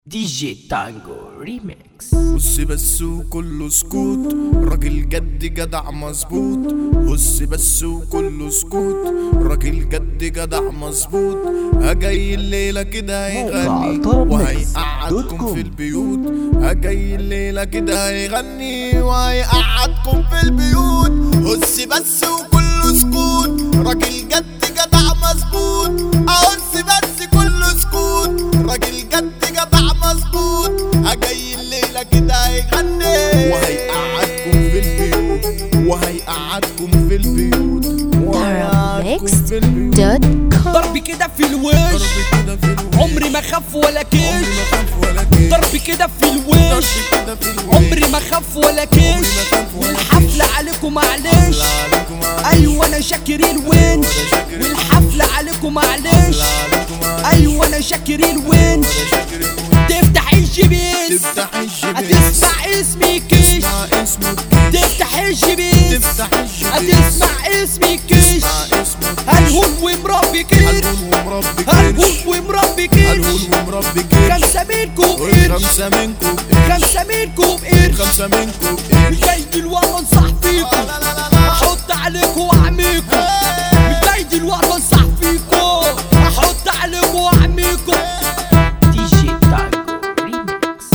دي جي تانجو ريميكس هس بس وكله سكوت راجل جد جدع مظبوط هس بس وكله سكوت راجل جد جدع مظبوط هجاي الليلة كده هيغني موقع طرب ميكس دوت وهيقعدكم كوم. في البيوت هجاي الليلة كده هيغني وهيقعدكم في البيوت هس بس وكله سكوت راجل جد جدع مظبوط هس بس كله سكوت راجل جد جدع مظبوط هجاي الليلة كده هيغني وهيقعدكم في البيوت وهيقعدكم في البيوت وهيقعدكم في البيوت دوت كوم ضرب كده في الوش ضرب كده في الوش عمري ما خف ولا عمري كش ما خاف ولا كيف ضرب كده في ضرب الوش كده في الوش عمري ما خف ولا كش ما خاف ولا والحفلة عليكم معلش عليكم ايوه انا شاكر الونش شاكر والحفلة عليكم معلش عليكم ايوه انا شاكر الونش شاكر تفتح الجبيس تفتح الجبين هتسمع اسمي كش تسمع اسمك تفتح الجبيس تفتح الجبين هتسمع اسمي كش تسمع اسمك هنهون ومربي كش هنقول ومربي هنهون كرش ومربي هنقول كش ومربي كرش خمسة منكم قرش خمسة منكم قرش خمسة منكم قرش خمسة منكم قرش مش جاي دلوقتي انصح فيكم احط عليكم واعميكم مش جاي دلوقتي انصح فيكم احط عليكم واعميكم دي جي تانجو ريميكس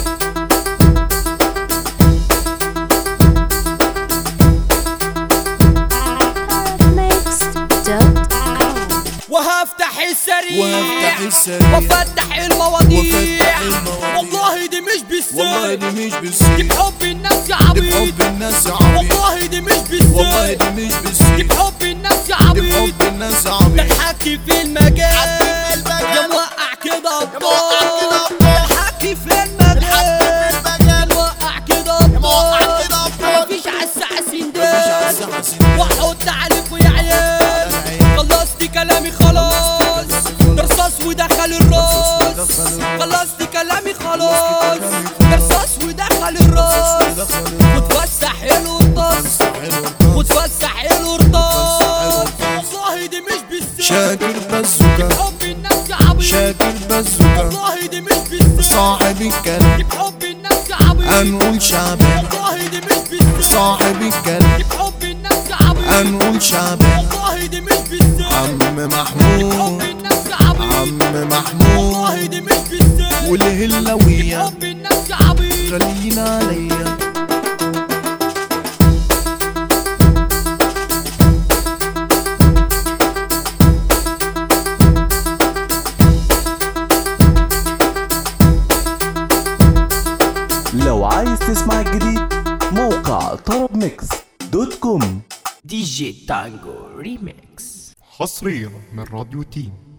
ميكس دوت كوم وهفتح السريع وهفتح السريع وافتح المواضيع وأفتح المواضيع. والله دي مش والله بالسر دي مش دي بالسيف بحب الناس يا دي عبيط بحب الناس عبيط والله دي مش والله بالسر دي مش دي بالسيف بحب الناس يا دي عبيط بحب الناس عبيط تحكي في المجال يا موقع كده ابطال تحكي في المجال يا موقع كده ابطال مفيش عالسعسين ده واحط عليكم يا عيال خلصت كلامي خلاص ده رصاص ودخل الراس خلصت كلامي خلاص ده رصاص ودخل الراس وتوسع حلو الطاس وتوسع حلو الطاس والله دي مش بالسر شاكر بزوكا حب الناس يا عبيط شاكر بزوكا والله دي مش بالسر صاحب الكلام بحب الناس يا عبيط هنقول شعبان والله دي مش بالسر صاحب الكلام بحب الناس يا عبيط هنقول شعبان والله دي مش بالسر عم بحب محمود الناس يا عبيط عم محمود والله دي مش بالسر والهلاوية بحب الناس يا عبيط خلينا عليا لو عايز تسمع الجديد موقع طرب ميكس دوت كوم دي جي تانجو ريميكس حصريا من راديو تيم